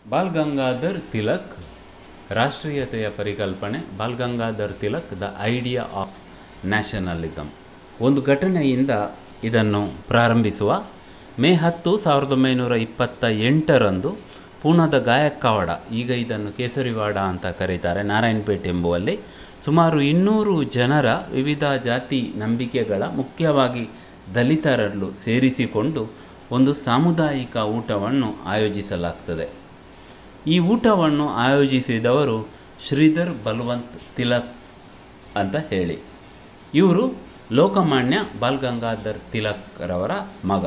ball Gangadhar Tilak ರಾಷ್ಟ್ರೀಯತೆಯ ಪರಿಕಲ್ಪನೆ Bal Gangadhar Tilak the idea of nationalism ಒಂದು ಘಟನೆಯಿಂದ ಇದನ್ನು ಪ್ರಾರಂಭಿಸುವ ಮೇ ಹತ್ತು ಸಾವಿರದ ಒಂಬೈನೂರ ಇಪ್ಪತ್ತ ಎಂಟರಂದು ಪೂನಾದ ಗಾಯಕ್ಕಾವಾಡ ಈಗ ಇದನ್ನು ಕೇಸರಿವಾಡ ಅಂತ ಕರೀತಾರೆ ನಾರಾಯಣಪೇಟೆ ಎಂಬುವಲ್ಲಿ ಸುಮಾರು ಇನ್ನೂರು ಜನರ ವಿವಿಧ ಜಾತಿ ನಂಬಿಕೆಗಳ ಮುಖ್ಯವಾಗಿ ದಲಿತರಲ್ಲೂ ಸೇರಿಸಿಕೊಂಡು ಒಂದು ಸಾಮುದಾಯಿಕ ಊಟವನ್ನು ಆಯೋಜಿಸಲಾಗ್ತದೆ ಈ ಊಟವನ್ನು ಆಯೋಜಿಸಿದವರು ಶ್ರೀಧರ್ ಬಲ್ವಂತ್ ತಿಲಕ್ ಅಂತ ಹೇಳಿ ಇವರು ಲೋಕಮಾನ್ಯ ಬಾಲ್ ಗಂಗಾಧರ್ ತಿಲಕ್ರವರ ಮಗ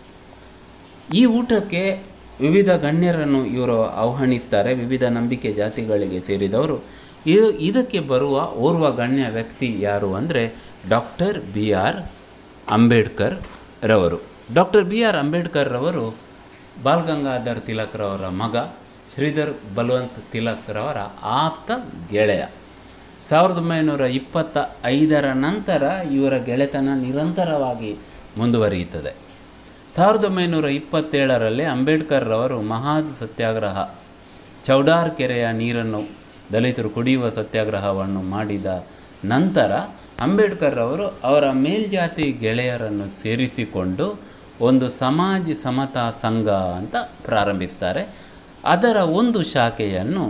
ಈ ಊಟಕ್ಕೆ ವಿವಿಧ ಗಣ್ಯರನ್ನು ಇವರು ಆಹ್ವಾನಿಸ್ತಾರೆ ವಿವಿಧ ನಂಬಿಕೆ ಜಾತಿಗಳಿಗೆ ಸೇರಿದವರು ಇದು ಇದಕ್ಕೆ ಬರುವ ಓರ್ವ ಗಣ್ಯ ವ್ಯಕ್ತಿ ಯಾರು ಅಂದರೆ ಡಾಕ್ಟರ್ ಬಿ ಆರ್ ಅಂಬೇಡ್ಕರ್ ರವರು ಡಾಕ್ಟರ್ ಬಿ ಆರ್ ಅಂಬೇಡ್ಕರ್ ರವರು ಬಾಲ್ ಗಂಗಾಧರ್ ತಿಲಕ್ರವರ ಮಗ ಶ್ರೀಧರ್ ಬಲ್ವಂತ್ ತಿಲಕ್ರವರ ಆಪ್ತ ಗೆಳೆಯ ಸಾವಿರದ ಒಂಬೈನೂರ ಇಪ್ಪತ್ತ ಐದರ ನಂತರ ಇವರ ಗೆಳೆತನ ನಿರಂತರವಾಗಿ ಮುಂದುವರಿಯುತ್ತದೆ ಸಾವಿರದ ಒಂಬೈನೂರ ಇಪ್ಪತ್ತೇಳರಲ್ಲಿ ಅಂಬೇಡ್ಕರ್ ರವರು ಮಹಾದ್ ಸತ್ಯಾಗ್ರಹ ಚೌಡಾರ್ ಕೆರೆಯ ನೀರನ್ನು ದಲಿತರು ಕುಡಿಯುವ ಸತ್ಯಾಗ್ರಹವನ್ನು ಮಾಡಿದ ನಂತರ ಅಂಬೇಡ್ಕರ್ ರವರು ಅವರ ಮೇಲ್ಜಾತಿ ಗೆಳೆಯರನ್ನು ಸೇರಿಸಿಕೊಂಡು ಒಂದು ಸಮಾಜ ಸಮತಾ ಸಂಘ ಅಂತ ಪ್ರಾರಂಭಿಸ್ತಾರೆ ಅದರ ಒಂದು ಶಾಖೆಯನ್ನು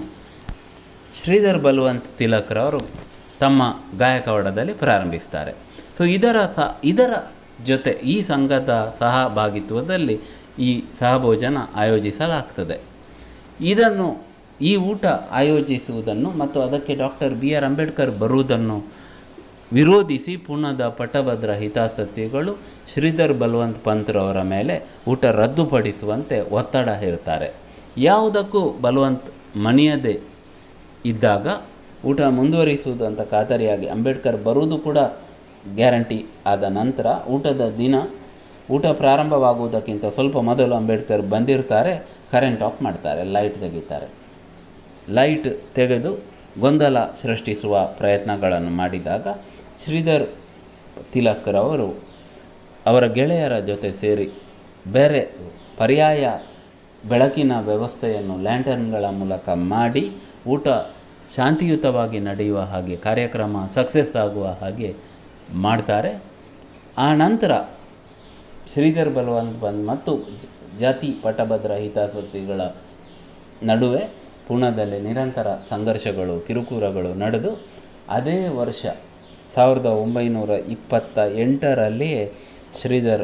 ಶ್ರೀಧರ್ ಬಲ್ವಂತ್ ತಿಲಕ್ರವರು ತಮ್ಮ ಗಾಯಕವಾಡದಲ್ಲಿ ಪ್ರಾರಂಭಿಸ್ತಾರೆ ಸೊ ಇದರ ಸ ಇದರ ಜೊತೆ ಈ ಸಂಘದ ಸಹಭಾಗಿತ್ವದಲ್ಲಿ ಈ ಸಹಭೋಜನ ಆಯೋಜಿಸಲಾಗ್ತದೆ ಇದನ್ನು ಈ ಊಟ ಆಯೋಜಿಸುವುದನ್ನು ಮತ್ತು ಅದಕ್ಕೆ ಡಾಕ್ಟರ್ ಬಿ ಆರ್ ಅಂಬೇಡ್ಕರ್ ಬರುವುದನ್ನು ವಿರೋಧಿಸಿ ಪೂರ್ಣದ ಪಟ್ಟಭದ್ರ ಹಿತಾಸಕ್ತಿಗಳು ಶ್ರೀಧರ್ ಬಲ್ವಂತ್ ಪಂತ್ರವರ ಮೇಲೆ ಊಟ ರದ್ದುಪಡಿಸುವಂತೆ ಒತ್ತಡ ಹೇರ್ತಾರೆ ಯಾವುದಕ್ಕೂ ಬಲ್ವಂತ್ ಮಣಿಯದೆ ಇದ್ದಾಗ ಊಟ ಮುಂದುವರಿಸುವುದು ಅಂತ ಖಾತರಿಯಾಗಿ ಅಂಬೇಡ್ಕರ್ ಬರುವುದು ಕೂಡ ಗ್ಯಾರಂಟಿ ಆದ ನಂತರ ಊಟದ ದಿನ ಊಟ ಪ್ರಾರಂಭವಾಗುವುದಕ್ಕಿಂತ ಸ್ವಲ್ಪ ಮೊದಲು ಅಂಬೇಡ್ಕರ್ ಬಂದಿರ್ತಾರೆ ಕರೆಂಟ್ ಆಫ್ ಮಾಡ್ತಾರೆ ಲೈಟ್ ತೆಗಿತಾರೆ ಲೈಟ್ ತೆಗೆದು ಗೊಂದಲ ಸೃಷ್ಟಿಸುವ ಪ್ರಯತ್ನಗಳನ್ನು ಮಾಡಿದಾಗ ಶ್ರೀಧರ್ ತಿಲಕ್ರವರು ಅವರ ಗೆಳೆಯರ ಜೊತೆ ಸೇರಿ ಬೇರೆ ಪರ್ಯಾಯ ಬೆಳಕಿನ ವ್ಯವಸ್ಥೆಯನ್ನು ಲ್ಯಾಂಟರ್ನ್ಗಳ ಮೂಲಕ ಮಾಡಿ ಊಟ ಶಾಂತಿಯುತವಾಗಿ ನಡೆಯುವ ಹಾಗೆ ಕಾರ್ಯಕ್ರಮ ಸಕ್ಸಸ್ ಆಗುವ ಹಾಗೆ ಮಾಡ್ತಾರೆ ಆ ನಂತರ ಶ್ರೀಧರ್ ಬಲ್ವಂತ್ ಬಂದ್ ಮತ್ತು ಜ- ಜಾತಿ ಪಟ್ಟಭದ್ರ ಹಿತಾಸಕ್ತಿಗಳ ನಡುವೆ ಪೂರ್ಣದಲ್ಲಿ ನಿರಂತರ ಸಂಘರ್ಷಗಳು ಕಿರುಕುಳಗಳು ನಡೆದು ಅದೇ ವರ್ಷ ಸಾವಿರದ ಒಂಬೈನೂರ ಇಪ್ಪತ್ತ ಎಂಟರಲ್ಲಿಯೇ ಶ್ರೀಧರ್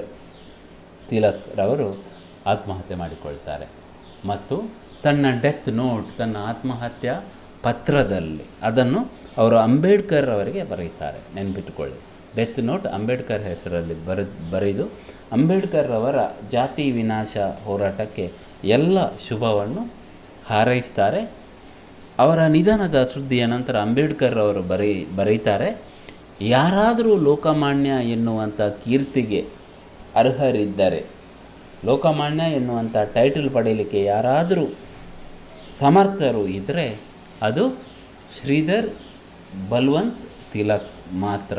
ತಿಲಕ್ ರವರು ಆತ್ಮಹತ್ಯೆ ಮಾಡಿಕೊಳ್ತಾರೆ ಮತ್ತು ತನ್ನ ಡೆತ್ ನೋಟ್ ತನ್ನ ಆತ್ಮಹತ್ಯೆ ಪತ್ರದಲ್ಲಿ ಅದನ್ನು ಅವರು ಅಂಬೇಡ್ಕರ್ ಅವರಿಗೆ ಬರೀತಾರೆ ನೆನ್ಪಿಟ್ಟುಕೊಳ್ಳಿ ಡೆತ್ ನೋಟ್ ಅಂಬೇಡ್ಕರ್ ಹೆಸರಲ್ಲಿ ಬರೆ ಬರೆದು ಅಂಬೇಡ್ಕರ್ ಅವರ ಜಾತಿ ವಿನಾಶ ಹೋರಾಟಕ್ಕೆ ಎಲ್ಲ ಶುಭವನ್ನು ಹಾರೈಸ್ತಾರೆ ಅವರ ನಿಧನದ ಸುದ್ದಿಯ ನಂತರ ಅಂಬೇಡ್ಕರ್ ಅವರು ಬರೀ ಬರೀತಾರೆ ಯಾರಾದರೂ ಲೋಕಮಾನ್ಯ ಎನ್ನುವಂಥ ಕೀರ್ತಿಗೆ ಅರ್ಹರಿದ್ದರೆ ಲೋಕಮಾನ್ಯ ಎನ್ನುವಂಥ ಟೈಟಲ್ ಪಡೆಯಲಿಕ್ಕೆ ಯಾರಾದರೂ ಸಮರ್ಥರು ಇದ್ದರೆ ಅದು ಶ್ರೀಧರ್ ಬಲ್ವಂತ್ ತಿಲಕ್ ಮಾತ್ರ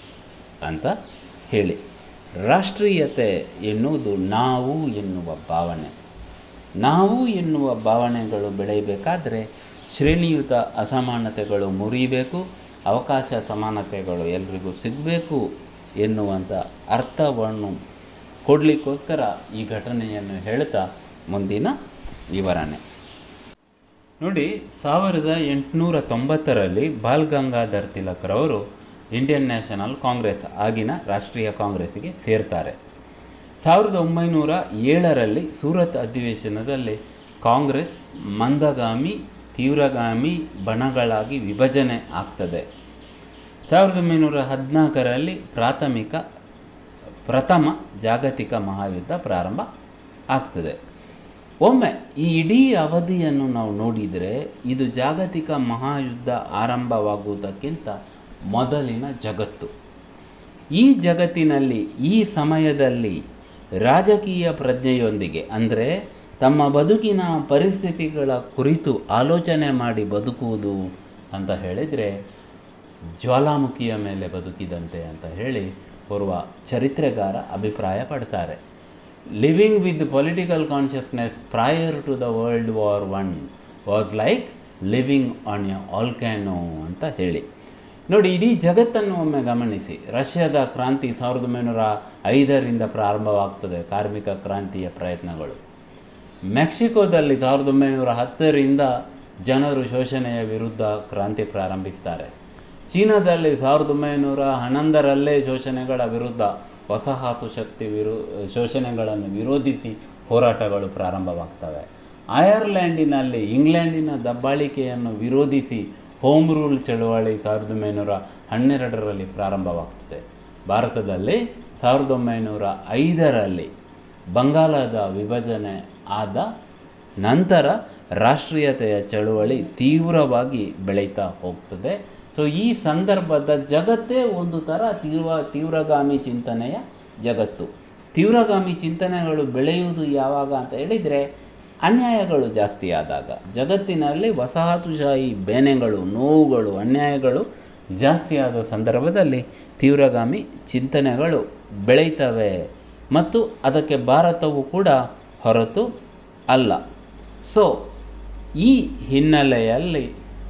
ಅಂತ ಹೇಳಿ ರಾಷ್ಟ್ರೀಯತೆ ಎನ್ನುವುದು ನಾವು ಎನ್ನುವ ಭಾವನೆ ನಾವು ಎನ್ನುವ ಭಾವನೆಗಳು ಬೆಳೆಯಬೇಕಾದ್ರೆ ಶ್ರೇಣಿಯುತ ಅಸಮಾನತೆಗಳು ಮುರಿಬೇಕು ಅವಕಾಶ ಸಮಾನತೆಗಳು ಎಲ್ರಿಗೂ ಸಿಗಬೇಕು ಎನ್ನುವಂಥ ಅರ್ಥವನ್ನು ಕೊಡಲಿಕ್ಕೋಸ್ಕರ ಈ ಘಟನೆಯನ್ನು ಹೇಳ್ತಾ ಮುಂದಿನ ವಿವರಣೆ ನೋಡಿ ಸಾವಿರದ ಎಂಟುನೂರ ತೊಂಬತ್ತರಲ್ಲಿ ಬಾಲ್ ಗಂಗಾಧರ್ ತಿಲಕ್ರವರು ಇಂಡಿಯನ್ ನ್ಯಾಷನಲ್ ಕಾಂಗ್ರೆಸ್ ಆಗಿನ ರಾಷ್ಟ್ರೀಯ ಕಾಂಗ್ರೆಸ್ಸಿಗೆ ಸೇರ್ತಾರೆ ಸಾವಿರದ ಒಂಬೈನೂರ ಏಳರಲ್ಲಿ ಸೂರತ್ ಅಧಿವೇಶನದಲ್ಲಿ ಕಾಂಗ್ರೆಸ್ ಮಂದಗಾಮಿ ತೀವ್ರಗಾಮಿ ಬಣಗಳಾಗಿ ವಿಭಜನೆ ಆಗ್ತದೆ ಸಾವಿರದ ಒಂಬೈನೂರ ಹದಿನಾಲ್ಕರಲ್ಲಿ ಪ್ರಾಥಮಿಕ ಪ್ರಥಮ ಜಾಗತಿಕ ಮಹಾಯುದ್ಧ ಪ್ರಾರಂಭ ಆಗ್ತದೆ ಒಮ್ಮೆ ಈ ಇಡೀ ಅವಧಿಯನ್ನು ನಾವು ನೋಡಿದರೆ ಇದು ಜಾಗತಿಕ ಮಹಾಯುದ್ಧ ಆರಂಭವಾಗುವುದಕ್ಕಿಂತ ಮೊದಲಿನ ಜಗತ್ತು ಈ ಜಗತ್ತಿನಲ್ಲಿ ಈ ಸಮಯದಲ್ಲಿ ರಾಜಕೀಯ ಪ್ರಜ್ಞೆಯೊಂದಿಗೆ ಅಂದರೆ ತಮ್ಮ ಬದುಕಿನ ಪರಿಸ್ಥಿತಿಗಳ ಕುರಿತು ಆಲೋಚನೆ ಮಾಡಿ ಬದುಕುವುದು ಅಂತ ಹೇಳಿದರೆ ಜ್ವಾಲಾಮುಖಿಯ ಮೇಲೆ ಬದುಕಿದಂತೆ ಅಂತ ಹೇಳಿ ಓರ್ವ ಚರಿತ್ರೆಗಾರ ಅಭಿಪ್ರಾಯ ಪಡ್ತಾರೆ living with political consciousness prior to the world war one was like living on a volcano ಅಂತ ಹೇಳಿ ನೋಡಿ ಇಡೀ ಜಗತ್ತನ್ನು ಒಮ್ಮೆ ಗಮನಿಸಿ ರಷ್ಯಾದ ಕ್ರಾಂತಿ ಸಾವಿರದ ಒಂಬೈನೂರ ಐದರಿಂದ ಪ್ರಾರಂಭವಾಗ್ತದೆ ಕಾರ್ಮಿಕ ಕ್ರಾಂತಿಯ ಪ್ರಯತ್ನಗಳು ಮೆಕ್ಸಿಕೋದಲ್ಲಿ ಸಾವಿರದ ಒಂಬೈನೂರ ಹತ್ತರಿಂದ ಜನರು ಶೋಷಣೆಯ ವಿರುದ್ಧ ಕ್ರಾಂತಿ ಪ್ರಾರಂಭಿಸ್ತಾರೆ ಚೀನಾದಲ್ಲಿ ಸಾವಿರದ ಒಂಬೈನೂರ ಹನ್ನೊಂದರಲ್ಲೇ ಶೋಷಣೆಗಳ ವಿರುದ್ಧ ವಸಾಹತು ಶಕ್ತಿ ವಿರು ಶೋಷಣೆಗಳನ್ನು ವಿರೋಧಿಸಿ ಹೋರಾಟಗಳು ಪ್ರಾರಂಭವಾಗ್ತವೆ ಐರ್ಲ್ಯಾಂಡಿನಲ್ಲಿ ಇಂಗ್ಲೆಂಡಿನ ದಬ್ಬಾಳಿಕೆಯನ್ನು ವಿರೋಧಿಸಿ ಹೋಮ್ ರೂಲ್ ಚಳುವಳಿ ಸಾವಿರದ ಒಂಬೈನೂರ ಹನ್ನೆರಡರಲ್ಲಿ ಪ್ರಾರಂಭವಾಗ್ತದೆ ಭಾರತದಲ್ಲಿ ಸಾವಿರದ ಒಂಬೈನೂರ ಐದರಲ್ಲಿ ಬಂಗಾಲದ ವಿಭಜನೆ ಆದ ನಂತರ ರಾಷ್ಟ್ರೀಯತೆಯ ಚಳುವಳಿ ತೀವ್ರವಾಗಿ ಬೆಳೀತಾ ಹೋಗ್ತದೆ ಸೊ ಈ ಸಂದರ್ಭದ ಜಗತ್ತೇ ಒಂದು ಥರ ತೀವ್ರ ತೀವ್ರಗಾಮಿ ಚಿಂತನೆಯ ಜಗತ್ತು ತೀವ್ರಗಾಮಿ ಚಿಂತನೆಗಳು ಬೆಳೆಯುವುದು ಯಾವಾಗ ಅಂತ ಹೇಳಿದರೆ ಅನ್ಯಾಯಗಳು ಜಾಸ್ತಿ ಆದಾಗ ಜಗತ್ತಿನಲ್ಲಿ ವಸಾಹತುಶಾಹಿ ಬೇನೆಗಳು ನೋವುಗಳು ಅನ್ಯಾಯಗಳು ಜಾಸ್ತಿ ಆದ ಸಂದರ್ಭದಲ್ಲಿ ತೀವ್ರಗಾಮಿ ಚಿಂತನೆಗಳು ಬೆಳೀತವೆ ಮತ್ತು ಅದಕ್ಕೆ ಭಾರತವು ಕೂಡ ಹೊರತು ಅಲ್ಲ ಸೊ ಈ ಹಿನ್ನೆಲೆಯಲ್ಲಿ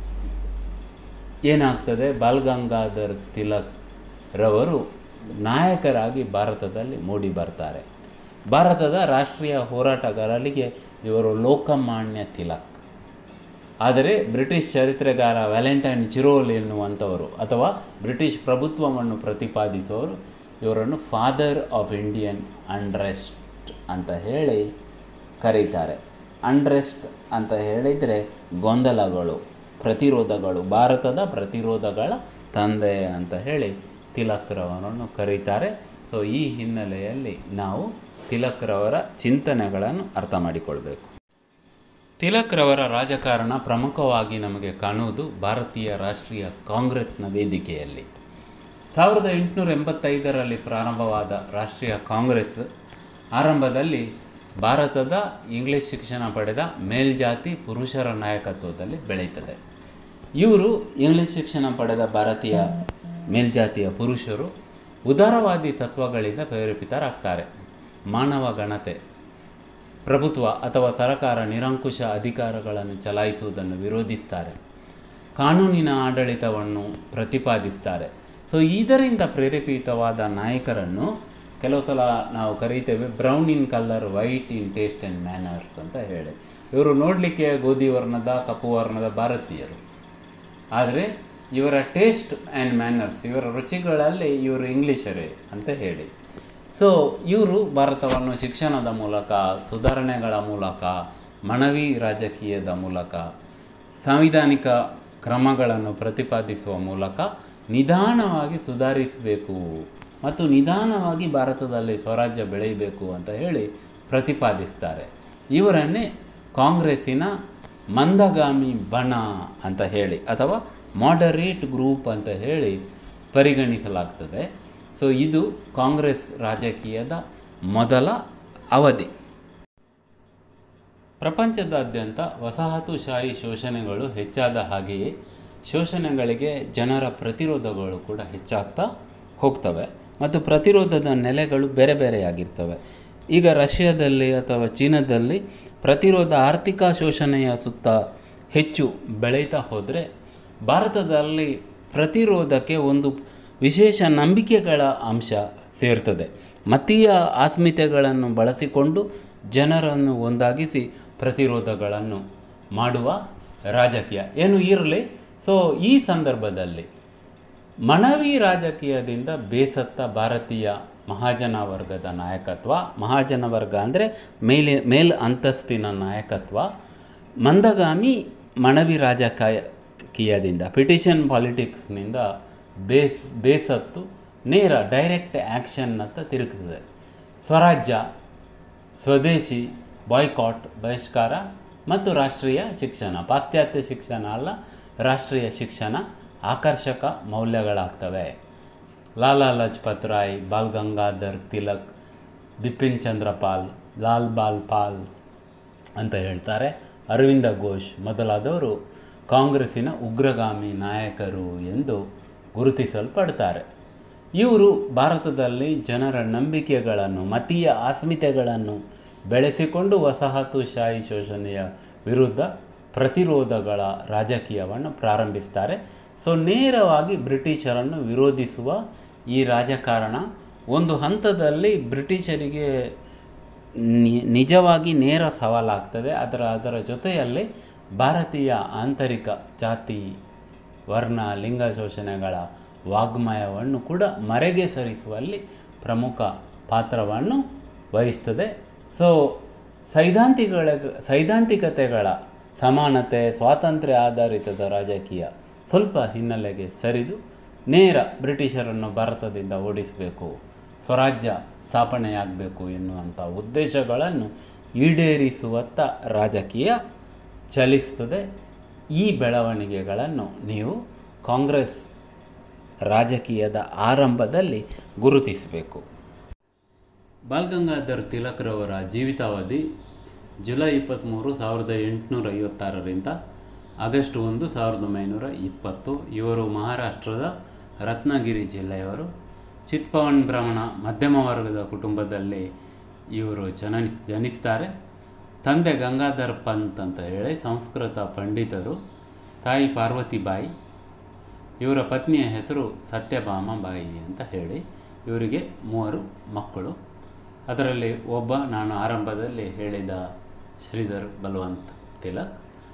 ಏನಾಗ್ತದೆ ಬಾಲ್ ಗಂಗಾಧರ್ ತಿಲಕ್ ರವರು ನಾಯಕರಾಗಿ ಭಾರತದಲ್ಲಿ ಮೂಡಿ ಬರ್ತಾರೆ ಭಾರತದ ರಾಷ್ಟ್ರೀಯ ಹೋರಾಟಗಾರರಿಗೆ ಇವರು ಲೋಕಮಾನ್ಯ ತಿಲಕ್ ಆದರೆ ಬ್ರಿಟಿಷ್ ಚರಿತ್ರೆಗಾರ ವ್ಯಾಲೆಂಟೈನ್ ಚಿರೋಲ್ ಎನ್ನುವಂಥವರು ಅಥವಾ ಬ್ರಿಟಿಷ್ ಪ್ರಭುತ್ವವನ್ನು ಪ್ರತಿಪಾದಿಸುವವರು ಇವರನ್ನು ಫಾದರ್ ಆಫ್ ಇಂಡಿಯನ್ ಅಂಡ್ರೆಸ್ಟ್ ಅಂತ ಹೇಳಿ ಕರೀತಾರೆ ಅಂಡ್ರೆಸ್ಟ್ ಅಂತ ಹೇಳಿದರೆ ಗೊಂದಲಗಳು ಪ್ರತಿರೋಧಗಳು ಭಾರತದ ಪ್ರತಿರೋಧಗಳ ತಂದೆ ಅಂತ ಹೇಳಿ ತಿಲಕ್ರವರನ್ನು ಕರೀತಾರೆ ಸೊ ಈ ಹಿನ್ನೆಲೆಯಲ್ಲಿ ನಾವು ತಿಲಕ್ರವರ ಚಿಂತನೆಗಳನ್ನು ಅರ್ಥ ಮಾಡಿಕೊಳ್ಬೇಕು ತಿಲಕ್ರವರ ರಾಜಕಾರಣ ಪ್ರಮುಖವಾಗಿ ನಮಗೆ ಕಾಣುವುದು ಭಾರತೀಯ ರಾಷ್ಟ್ರೀಯ ಕಾಂಗ್ರೆಸ್ನ ವೇದಿಕೆಯಲ್ಲಿ ಸಾವಿರದ ಎಂಟುನೂರ ಎಂಬತ್ತೈದರಲ್ಲಿ ಪ್ರಾರಂಭವಾದ ರಾಷ್ಟ್ರೀಯ ಕಾಂಗ್ರೆಸ್ ಆರಂಭದಲ್ಲಿ ಭಾರತದ ಇಂಗ್ಲಿಷ್ ಶಿಕ್ಷಣ ಪಡೆದ ಮೇಲ್ಜಾತಿ ಪುರುಷರ ನಾಯಕತ್ವದಲ್ಲಿ ಬೆಳೀತದೆ ಇವರು ಇಂಗ್ಲಿಷ್ ಶಿಕ್ಷಣ ಪಡೆದ ಭಾರತೀಯ ಮೇಲ್ಜಾತಿಯ ಪುರುಷರು ಉದಾರವಾದಿ ತತ್ವಗಳಿಂದ ಪ್ರೇರೇಪಿತರಾಗ್ತಾರೆ ಮಾನವ ಗಣತೆ ಪ್ರಭುತ್ವ ಅಥವಾ ಸರಕಾರ ನಿರಂಕುಶ ಅಧಿಕಾರಗಳನ್ನು ಚಲಾಯಿಸುವುದನ್ನು ವಿರೋಧಿಸ್ತಾರೆ ಕಾನೂನಿನ ಆಡಳಿತವನ್ನು ಪ್ರತಿಪಾದಿಸ್ತಾರೆ ಸೊ ಇದರಿಂದ ಪ್ರೇರೇಪಿತವಾದ ನಾಯಕರನ್ನು ಕೆಲವು ಸಲ ನಾವು ಕರೀತೇವೆ brown in colour white in taste and manners ಅಂತ ಹೇಳಿ ಇವರು ನೋಡಲಿಕ್ಕೆ ಗೋಧಿ ವರ್ಣದ ಕಪ್ಪು ವರ್ಣದ ಭಾರತೀಯರು ಆದರೆ ಇವರ ಟೇಸ್ಟ್ ಆ್ಯಂಡ್ ಮ್ಯಾನರ್ಸ್ ಇವರ ರುಚಿಗಳಲ್ಲಿ ಇವರು ಇಂಗ್ಲೀಷರೇ ಅಂತ ಹೇಳಿ ಸೊ ಇವರು ಭಾರತವನ್ನು ಶಿಕ್ಷಣದ ಮೂಲಕ ಸುಧಾರಣೆಗಳ ಮೂಲಕ ಮನವಿ ರಾಜಕೀಯದ ಮೂಲಕ ಸಾಂವಿಧಾನಿಕ ಕ್ರಮಗಳನ್ನು ಪ್ರತಿಪಾದಿಸುವ ಮೂಲಕ ನಿಧಾನವಾಗಿ ಸುಧಾರಿಸಬೇಕು ಮತ್ತು ನಿಧಾನವಾಗಿ ಭಾರತದಲ್ಲಿ ಸ್ವರಾಜ್ಯ ಬೆಳೆಯಬೇಕು ಅಂತ ಹೇಳಿ ಪ್ರತಿಪಾದಿಸ್ತಾರೆ ಇವರನ್ನೇ ಕಾಂಗ್ರೆಸ್ಸಿನ ಮಂದಗಾಮಿ ಬಣ ಅಂತ ಹೇಳಿ ಅಥವಾ ಮಾಡರೇಟ್ ಗ್ರೂಪ್ ಅಂತ ಹೇಳಿ ಪರಿಗಣಿಸಲಾಗ್ತದೆ ಸೊ ಇದು ಕಾಂಗ್ರೆಸ್ ರಾಜಕೀಯದ ಮೊದಲ ಅವಧಿ ಪ್ರಪಂಚದಾದ್ಯಂತ ವಸಾಹತುಶಾಹಿ ಶೋಷಣೆಗಳು ಹೆಚ್ಚಾದ ಹಾಗೆಯೇ ಶೋಷಣೆಗಳಿಗೆ ಜನರ ಪ್ರತಿರೋಧಗಳು ಕೂಡ ಹೆಚ್ಚಾಗ್ತಾ ಹೋಗ್ತವೆ ಮತ್ತು ಪ್ರತಿರೋಧದ ನೆಲೆಗಳು ಬೇರೆ ಬೇರೆಯಾಗಿರ್ತವೆ ಈಗ ರಷ್ಯಾದಲ್ಲಿ ಅಥವಾ ಚೀನಾದಲ್ಲಿ ಪ್ರತಿರೋಧ ಆರ್ಥಿಕ ಶೋಷಣೆಯ ಸುತ್ತ ಹೆಚ್ಚು ಬೆಳೀತಾ ಹೋದರೆ ಭಾರತದಲ್ಲಿ ಪ್ರತಿರೋಧಕ್ಕೆ ಒಂದು ವಿಶೇಷ ನಂಬಿಕೆಗಳ ಅಂಶ ಸೇರ್ತದೆ ಮತೀಯ ಅಸ್ಮಿತೆಗಳನ್ನು ಬಳಸಿಕೊಂಡು ಜನರನ್ನು ಒಂದಾಗಿಸಿ ಪ್ರತಿರೋಧಗಳನ್ನು ಮಾಡುವ ರಾಜಕೀಯ ಏನು ಇರಲಿ ಸೊ ಈ ಸಂದರ್ಭದಲ್ಲಿ ಮನವಿ ರಾಜಕೀಯದಿಂದ ಬೇಸತ್ತ ಭಾರತೀಯ ಮಹಾಜನ ವರ್ಗದ ನಾಯಕತ್ವ ಮಹಾಜನ ವರ್ಗ ಅಂದರೆ ಮೇಲೆ ಮೇಲ್ ಅಂತಸ್ತಿನ ನಾಯಕತ್ವ ಮಂದಗಾಮಿ ಮನವಿ ರಾಜಕೀಯದಿಂದ ಪಿಟಿಷನ್ ಪಾಲಿಟಿಕ್ಸ್ನಿಂದ ಬೇಸ್ ಬೇಸತ್ತು ನೇರ ಡೈರೆಕ್ಟ್ ಆ್ಯಕ್ಷನ್ನತ್ತ ತಿರುಗಿಸಿದೆ ಸ್ವರಾಜ್ಯ ಸ್ವದೇಶಿ ಬಾಯ್ಕಾಟ್ ಬಹಿಷ್ಕಾರ ಮತ್ತು ರಾಷ್ಟ್ರೀಯ ಶಿಕ್ಷಣ ಪಾಶ್ಚಾತ್ಯ ಶಿಕ್ಷಣ ಅಲ್ಲ ರಾಷ್ಟ್ರೀಯ ಶಿಕ್ಷಣ ಆಕರ್ಷಕ ಮೌಲ್ಯಗಳಾಗ್ತವೆ ಲಾಲಾ ಲಜಪತ್ ರಾಯ್ ಬಾಲ್ ಗಂಗಾಧರ್ ತಿಲಕ್ ಬಿಪಿನ್ ಚಂದ್ರಪಾಲ್ ಲಾಲ್ ಬಾಲ್ ಪಾಲ್ ಅಂತ ಹೇಳ್ತಾರೆ ಅರವಿಂದ ಘೋಷ್ ಮೊದಲಾದವರು ಕಾಂಗ್ರೆಸ್ಸಿನ ಉಗ್ರಗಾಮಿ ನಾಯಕರು ಎಂದು ಗುರುತಿಸಲ್ಪಡ್ತಾರೆ ಇವರು ಭಾರತದಲ್ಲಿ ಜನರ ನಂಬಿಕೆಗಳನ್ನು ಮತೀಯ ಅಸ್ಮಿತೆಗಳನ್ನು ಬೆಳೆಸಿಕೊಂಡು ವಸಾಹತುಶಾಹಿ ಶೋಷಣೆಯ ವಿರುದ್ಧ ಪ್ರತಿರೋಧಗಳ ರಾಜಕೀಯವನ್ನು ಪ್ರಾರಂಭಿಸ್ತಾರೆ ಸೊ ನೇರವಾಗಿ ಬ್ರಿಟಿಷರನ್ನು ವಿರೋಧಿಸುವ ಈ ರಾಜಕಾರಣ ಒಂದು ಹಂತದಲ್ಲಿ ಬ್ರಿಟಿಷರಿಗೆ ನಿ- ನಿಜವಾಗಿ ನೇರ ಸವಾಲಾಗ್ತದೆ ಅದರ ಅದರ ಜೊತೆಯಲ್ಲಿ ಭಾರತೀಯ ಆಂತರಿಕ ಜಾತಿ ವರ್ಣ ಲಿಂಗ ಶೋಷಣೆಗಳ ವಾಗ್ಮಯವನ್ನು ಕೂಡ ಮರೆಗೆ ಸರಿಸುವಲ್ಲಿ ಪ್ರಮುಖ ಪಾತ್ರವನ್ನು ವಹಿಸ್ತದೆ ಸೊ ಸೈದ್ಧಾಂತಿಗಳ ಸೈದ್ಧಾಂತಿಕತೆಗಳ ಸಮಾನತೆ ಸ್ವಾತಂತ್ರ್ಯ ಆಧಾರಿತದ ರಾಜಕೀಯ ಸ್ವಲ್ಪ ಹಿನ್ನೆಲೆಗೆ ಸರಿದು ನೇರ ಬ್ರಿಟಿಷರನ್ನು ಭಾರತದಿಂದ ಓಡಿಸಬೇಕು ಸ್ವರಾಜ್ಯ ಸ್ಥಾಪನೆಯಾಗಬೇಕು ಎನ್ನುವಂಥ ಉದ್ದೇಶಗಳನ್ನು ಈಡೇರಿಸುವತ್ತ ರಾಜಕೀಯ ಚಲಿಸ್ತದೆ ಈ ಬೆಳವಣಿಗೆಗಳನ್ನು ನೀವು ಕಾಂಗ್ರೆಸ್ ರಾಜಕೀಯದ ಆರಂಭದಲ್ಲಿ ಗುರುತಿಸಬೇಕು ಬಾಲ್ ಗಂಗಾಧರ್ ತಿಲಕ್ರವರ ಜೀವಿತಾವಧಿ ಜುಲೈ ಇಪ್ಪತ್ತ್ಮೂರು ಸಾವಿರದ ಎಂಟುನೂರ ಐವತ್ತಾರರಿಂದ ಆಗಸ್ಟ್ ಒಂದು ಸಾವಿರದ ಒಂಬೈನೂರ ಇಪ್ಪತ್ತು ಇವರು ಮಹಾರಾಷ್ಟ್ರದ ರತ್ನಗಿರಿ ಜಿಲ್ಲೆಯವರು ಚಿತ್ಪವನ್ ಬ್ರಾಹ್ಮಣ ಮಧ್ಯಮ ವರ್ಗದ ಕುಟುಂಬದಲ್ಲಿ ಇವರು ಜನ ಜನಿಸ್ತಾರೆ ತಂದೆ ಗಂಗಾಧರ್ ಪಂತ್ ಅಂತ ಹೇಳಿ ಸಂಸ್ಕೃತ ಪಂಡಿತರು ತಾಯಿ ಪಾರ್ವತಿಬಾಯಿ ಇವರ ಪತ್ನಿಯ ಹೆಸರು ಸತ್ಯಭಾಮ ಬಾಯಿ ಅಂತ ಹೇಳಿ ಇವರಿಗೆ ಮೂವರು ಮಕ್ಕಳು ಅದರಲ್ಲಿ ಒಬ್ಬ ನಾನು ಆರಂಭದಲ್ಲಿ ಹೇಳಿದ ಶ್ರೀಧರ್ ಬಲವಂತ್ ತಿಲಕ್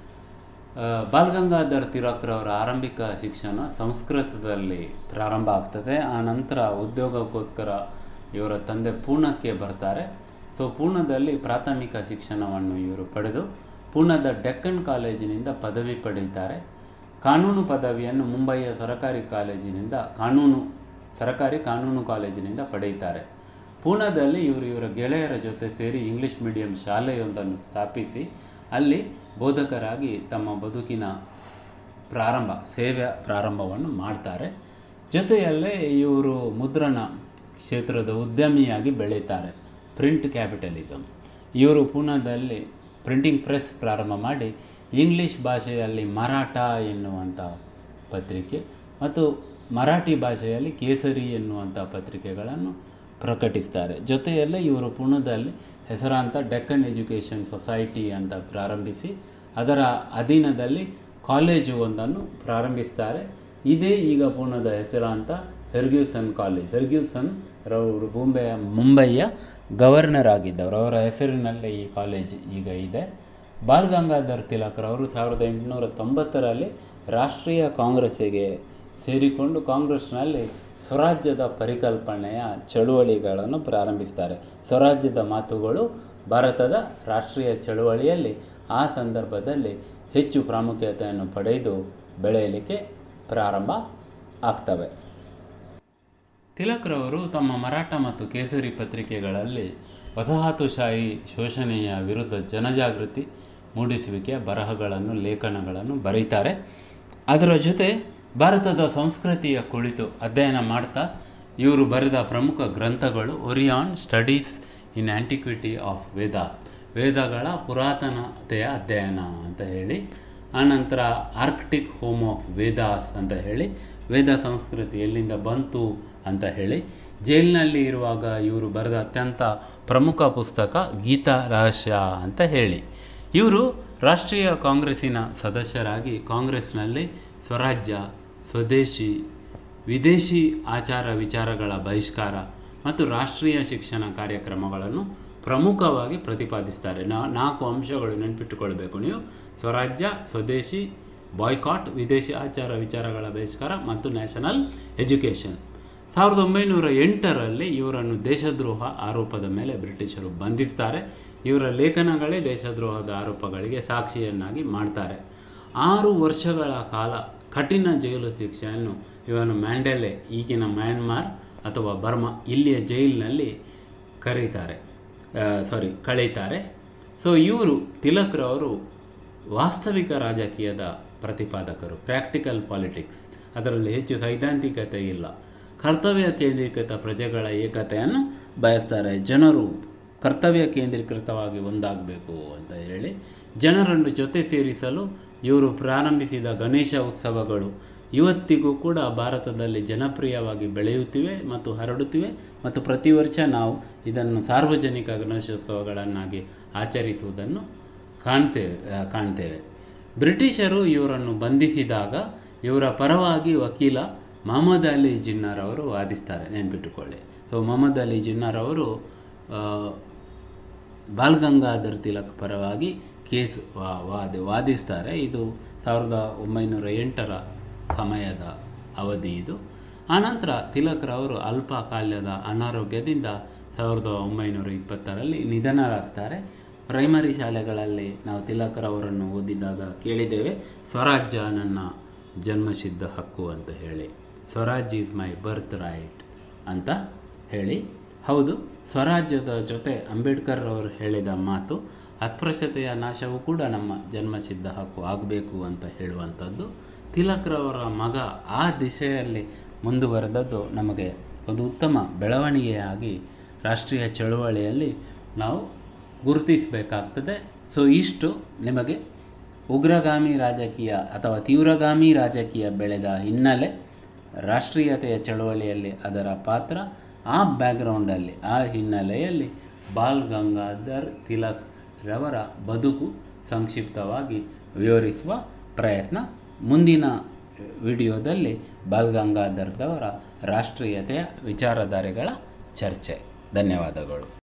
ಆ, ಬಾಲ್ ಗಂಗಾಧರ್ ತಿಲಕ್ರವರ ಆರಂಭಿಕ ಶಿಕ್ಷಣ ಸಂಸ್ಕೃತದಲ್ಲಿ ಪ್ರಾರಂಭ ಆಗ್ತದೆ ಆ ನಂತರ ಉದ್ಯೋಗಕ್ಕೋಸ್ಕರ ಇವರ ತಂದೆ ಪೂರ್ಣಕ್ಕೆ ಬರ್ತಾರೆ ಸೊ ಪೂರ್ಣದಲ್ಲಿ ಪ್ರಾಥಮಿಕ ಶಿಕ್ಷಣವನ್ನು ಇವರು ಪಡೆದು ಪೂರ್ಣದ ಡೆಕ್ಕನ್ ಕಾಲೇಜಿನಿಂದ ಪದವಿ ಪಡೀತಾರೆ ಕಾನೂನು ಪದವಿಯನ್ನು ಮುಂಬಯಿಯ ಸರಕಾರಿ ಕಾಲೇಜಿನಿಂದ ಕಾನೂನು ಸರಕಾರಿ ಕಾನೂನು ಕಾಲೇಜಿನಿಂದ ಪಡೆಯುತ್ತಾರೆ ಪೂನಾದಲ್ಲಿ ಇವರು ಇವರ ಗೆಳೆಯರ ಜೊತೆ ಸೇರಿ ಇಂಗ್ಲಿಷ್ ಮೀಡಿಯಂ ಶಾಲೆಯೊಂದನ್ನು ಸ್ಥಾಪಿಸಿ ಅಲ್ಲಿ ಬೋಧಕರಾಗಿ ತಮ್ಮ ಬದುಕಿನ ಪ್ರಾರಂಭ ಸೇವೆಯ ಪ್ರಾರಂಭವನ್ನು ಮಾಡ್ತಾರೆ ಜೊತೆಯಲ್ಲೇ ಇವರು ಮುದ್ರಣ ಕ್ಷೇತ್ರದ ಉದ್ಯಮಿಯಾಗಿ ಬೆಳೀತಾರೆ ಪ್ರಿಂಟ್ ಕ್ಯಾಪಿಟಲಿಸಮ್ ಇವರು ಪೂನಾದಲ್ಲಿ ಪ್ರಿಂಟಿಂಗ್ ಪ್ರೆಸ್ ಪ್ರಾರಂಭ ಮಾಡಿ ಇಂಗ್ಲಿಷ್ ಭಾಷೆಯಲ್ಲಿ ಮರಾಠ ಎನ್ನುವಂಥ ಪತ್ರಿಕೆ ಮತ್ತು ಮರಾಠಿ ಭಾಷೆಯಲ್ಲಿ ಕೇಸರಿ ಎನ್ನುವಂಥ ಪತ್ರಿಕೆಗಳನ್ನು ಪ್ರಕಟಿಸ್ತಾರೆ ಜೊತೆಯಲ್ಲೇ ಇವರು ಪುಣದಲ್ಲಿ ಹೆಸರಾಂತ ಡೆಕ್ಕನ್ ಎಜುಕೇಷನ್ ಸೊಸೈಟಿ ಅಂತ ಪ್ರಾರಂಭಿಸಿ ಅದರ ಅಧೀನದಲ್ಲಿ ಕಾಲೇಜು ಒಂದನ್ನು ಪ್ರಾರಂಭಿಸ್ತಾರೆ ಇದೇ ಈಗ ಪೂರ್ಣದ ಹೆಸರಾಂತ ಫೆರ್ಗ್ಯೂಸನ್ ಕಾಲೇಜ್ ಫೆರ್ಗ್ಯೂಸನ್ ರವರು ಮುಂಬೈಯ ಮುಂಬೈಯ ಗವರ್ನರ್ ಆಗಿದ್ದವರು ಅವರ ಹೆಸರಿನಲ್ಲೇ ಈ ಕಾಲೇಜ್ ಈಗ ಇದೆ ಬಾಲ್ ಗಂಗಾಧರ್ ತಿಲಕ್ರವರು ಸಾವಿರದ ಎಂಟುನೂರ ತೊಂಬತ್ತರಲ್ಲಿ ರಾಷ್ಟ್ರೀಯ ಕಾಂಗ್ರೆಸ್ಸಿಗೆ ಸೇರಿಕೊಂಡು ಕಾಂಗ್ರೆಸ್ನಲ್ಲಿ ಸ್ವರಾಜ್ಯದ ಪರಿಕಲ್ಪನೆಯ ಚಳುವಳಿಗಳನ್ನು ಪ್ರಾರಂಭಿಸ್ತಾರೆ ಸ್ವರಾಜ್ಯದ ಮಾತುಗಳು ಭಾರತದ ರಾಷ್ಟ್ರೀಯ ಚಳುವಳಿಯಲ್ಲಿ ಆ ಸಂದರ್ಭದಲ್ಲಿ ಹೆಚ್ಚು ಪ್ರಾಮುಖ್ಯತೆಯನ್ನು ಪಡೆದು ಬೆಳೆಯಲಿಕ್ಕೆ ಪ್ರಾರಂಭ ಆಗ್ತವೆ ತಿಲಕ್ರವರು ತಮ್ಮ ಮರಾಠ ಮತ್ತು ಕೇಸರಿ ಪತ್ರಿಕೆಗಳಲ್ಲಿ ವಸಾಹತುಶಾಹಿ ಶೋಷಣೆಯ ವಿರುದ್ಧ ಜನಜಾಗೃತಿ ಮೂಡಿಸುವಿಕೆಯ ಬರಹಗಳನ್ನು ಲೇಖನಗಳನ್ನು ಬರೀತಾರೆ ಅದರ ಜೊತೆ ಭಾರತದ ಸಂಸ್ಕೃತಿಯ ಕುಳಿತು ಅಧ್ಯಯನ ಮಾಡ್ತಾ ಇವರು ಬರೆದ ಪ್ರಮುಖ ಗ್ರಂಥಗಳು Orion studies in antiquity of Vedas ವೇದಗಳ ಪುರಾತನತೆಯ ಅಧ್ಯಯನ ಅಂತ ಹೇಳಿ ಆನಂತರ ಆರ್ಕ್ಟಿಕ್ ಹೋಮ್ ಆಫ್ ವೇದಾಸ್ ಅಂತ ಹೇಳಿ ವೇದ ಸಂಸ್ಕೃತಿ ಎಲ್ಲಿಂದ ಬಂತು ಅಂತ ಹೇಳಿ ಜೈಲಿನಲ್ಲಿ ಇರುವಾಗ ಇವರು ಬರೆದ ಅತ್ಯಂತ ಪ್ರಮುಖ ಪುಸ್ತಕ ಗೀತಾ ರಹಸ್ಯ ಅಂತ ಹೇಳಿ ಇವರು ರಾಷ್ಟ್ರೀಯ ಕಾಂಗ್ರೆಸ್ಸಿನ ಸದಸ್ಯರಾಗಿ ಕಾಂಗ್ರೆಸ್ನಲ್ಲಿ ಸ್ವರಾಜ್ಯ ಸ್ವದೇಶಿ ವಿದೇಶಿ ಆಚಾರ ವಿಚಾರಗಳ ಬಹಿಷ್ಕಾರ ಮತ್ತು ರಾಷ್ಟ್ರೀಯ ಶಿಕ್ಷಣ ಕಾರ್ಯಕ್ರಮಗಳನ್ನು ಪ್ರಮುಖವಾಗಿ ಪ್ರತಿಪಾದಿಸ್ತಾರೆ ನಾ ನಾಲ್ಕು ಅಂಶಗಳು ನೆನಪಿಟ್ಟುಕೊಳ್ಬೇಕು ನೀವು ಸ್ವರಾಜ್ಯ ಸ್ವದೇಶಿ ಬಾಯ್ಕಾಟ್ ವಿದೇಶಿ ಆಚಾರ ವಿಚಾರಗಳ ಬಹಿಷ್ಕಾರ ಮತ್ತು ನ್ಯಾಷನಲ್ ಎಜುಕೇಷನ್ ಸಾವಿರದ ಒಂಬೈನೂರ ಎಂಟರಲ್ಲಿ ಇವರನ್ನು ದೇಶದ್ರೋಹ ಆರೋಪದ ಮೇಲೆ ಬ್ರಿಟಿಷರು ಬಂಧಿಸ್ತಾರೆ ಇವರ ಲೇಖನಗಳೇ ದೇಶದ್ರೋಹದ ಆರೋಪಗಳಿಗೆ ಸಾಕ್ಷಿಯನ್ನಾಗಿ ಮಾಡ್ತಾರೆ ಆರು ವರ್ಷಗಳ ಕಾಲ ಕಠಿಣ ಜೈಲು ಶಿಕ್ಷೆಯನ್ನು ಇವನು ಮ್ಯಾಂಡೆಲೆ ಈಗಿನ ಮ್ಯಾನ್ಮಾರ್ ಅಥವಾ ಬರ್ಮಾ ಇಲ್ಲಿಯ ಜೈಲಿನಲ್ಲಿ ಕರೀತಾರೆ ಸಾರಿ ಕಳೀತಾರೆ ಸೊ ಇವರು ತಿಲಕ್ರವರು ವಾಸ್ತವಿಕ ರಾಜಕೀಯದ ಪ್ರತಿಪಾದಕರು ಪ್ರಾಕ್ಟಿಕಲ್ ಪಾಲಿಟಿಕ್ಸ್ ಅದರಲ್ಲಿ ಹೆಚ್ಚು ಸೈದ್ಧಾಂತಿಕತೆ ಇಲ್ಲ ಕರ್ತವ್ಯ ಕೇಂದ್ರೀಕೃತ ಪ್ರಜೆಗಳ ಏಕತೆಯನ್ನು ಬಯಸ್ತಾರೆ ಜನರು ಕರ್ತವ್ಯ ಕೇಂದ್ರೀಕೃತವಾಗಿ ಒಂದಾಗಬೇಕು ಅಂತ ಹೇಳಿ ಜನರನ್ನು ಜೊತೆ ಸೇರಿಸಲು ಇವರು ಪ್ರಾರಂಭಿಸಿದ ಗಣೇಶ ಉತ್ಸವಗಳು ಇವತ್ತಿಗೂ ಕೂಡ ಭಾರತದಲ್ಲಿ ಜನಪ್ರಿಯವಾಗಿ ಬೆಳೆಯುತ್ತಿವೆ ಮತ್ತು ಹರಡುತ್ತಿವೆ ಮತ್ತು ಪ್ರತಿ ವರ್ಷ ನಾವು ಇದನ್ನು ಸಾರ್ವಜನಿಕ ಗಣೇಶೋತ್ಸವಗಳನ್ನಾಗಿ ಆಚರಿಸುವುದನ್ನು ಕಾಣ್ತೇವೆ ಆ, ಕಾಣ್ತೇವೆ ಬ್ರಿಟಿಷರು ಇವರನ್ನು ಬಂಧಿಸಿದಾಗ ಇವರ ಪರವಾಗಿ ವಕೀಲ ಮೊಹಮ್ಮದ್ ಅಲಿ ಜಿನ್ನಾರ್ ಅವರು ವಾದಿಸ್ತಾರೆ ನೆನ್ಪಿಟ್ಟುಕೊಳ್ಳಿ ಸೊ ಮೊಹಮ್ಮದ್ ಅಲಿ ಜಿನ್ನಾರ್ ಅವರು ಆ, ಬಾಲ್ ಗಂಗಾಧರ್ ತಿಲಕ್ ಪರವಾಗಿ ಕೇಸ್ ವಾ- ವಾದ ವಾದಿಸ್ತಾರೆ ಇದು ಸಾವಿರದ ಒಂಬೈನೂರ ಎಂಟರ ಸಮಯದ ಅವಧಿ ಇದು ಆನಂತರ ತಿಲಕ್ರವರು ಅಲ್ಪಕಾಲ್ಯದ ಅನಾರೋಗ್ಯದಿಂದ ಸಾವಿರದ ಒಂಬೈನೂರ ಇಪ್ಪತ್ತರಲ್ಲಿ ನಿಧನರಾಗ್ತಾರೆ ಪ್ರೈಮರಿ ಶಾಲೆಗಳಲ್ಲಿ ನಾವು ತಿಲಕ್ರವರನ್ನು ಓದಿದಾಗ ಕೇಳಿದ್ದೇವೆ ಸ್ವರಾಜ್ಯ ನನ್ನ ಜನ್ಮಸಿದ್ಧ ಹಕ್ಕು ಅಂತ ಹೇಳಿ swaraj is my birthright ಅಂತ ಹೇಳಿ ಹೌದು ಸ್ವರಾಜ್ಯದ ಜೊತೆ ಅಂಬೇಡ್ಕರ್ ಅವರು ಹೇಳಿದ ಮಾತು ಅಸ್ಪೃಶ್ಯತೆಯ ನಾಶವೂ ಕೂಡ ನಮ್ಮ ಜನ್ಮಸಿದ್ಧ ಹಕ್ಕು ಆಗಬೇಕು ಅಂತ ಹೇಳುವಂಥದ್ದು ತಿಲಕ್ರವರ ಮಗ ಆ ದಿಶೆಯಲ್ಲಿ ಮುಂದುವರೆದದ್ದು ನಮಗೆ ಒಂದು ಉತ್ತಮ ಬೆಳವಣಿಗೆಯಾಗಿ ರಾಷ್ಟ್ರೀಯ ಚಳುವಳಿಯಲ್ಲಿ ನಾವು ಗುರುತಿಸಬೇಕಾಗ್ತದೆ ಸೊ ಇಷ್ಟು ನಿಮಗೆ ಉಗ್ರಗಾಮಿ ರಾಜಕೀಯ ಅಥವಾ ತೀವ್ರಗಾಮಿ ರಾಜಕೀಯ ಬೆಳೆದ ಹಿನ್ನೆಲೆ ರಾಷ್ಟ್ರೀಯತೆಯ ಚಳವಳಿಯಲ್ಲಿ ಅದರ ಪಾತ್ರ ಆ ಬ್ಯಾಕ್ಗ್ರೌಂಡಲ್ಲಿ ಆ ಹಿನ್ನೆಲೆಯಲ್ಲಿ ಬಾಲ್ ಗಂಗಾಧರ್ ತಿಲಕ್ ರವರ ಬದುಕು ಸಂಕ್ಷಿಪ್ತವಾಗಿ ವಿವರಿಸುವ ಪ್ರಯತ್ನ ಮುಂದಿನ ವಿಡಿಯೋದಲ್ಲಿ ಬಾಲ್ ಗಂಗಾಧರ್ದವರ ರಾಷ್ಟ್ರೀಯತೆಯ ವಿಚಾರಧಾರೆಗಳ ಚರ್ಚೆ ಧನ್ಯವಾದಗಳು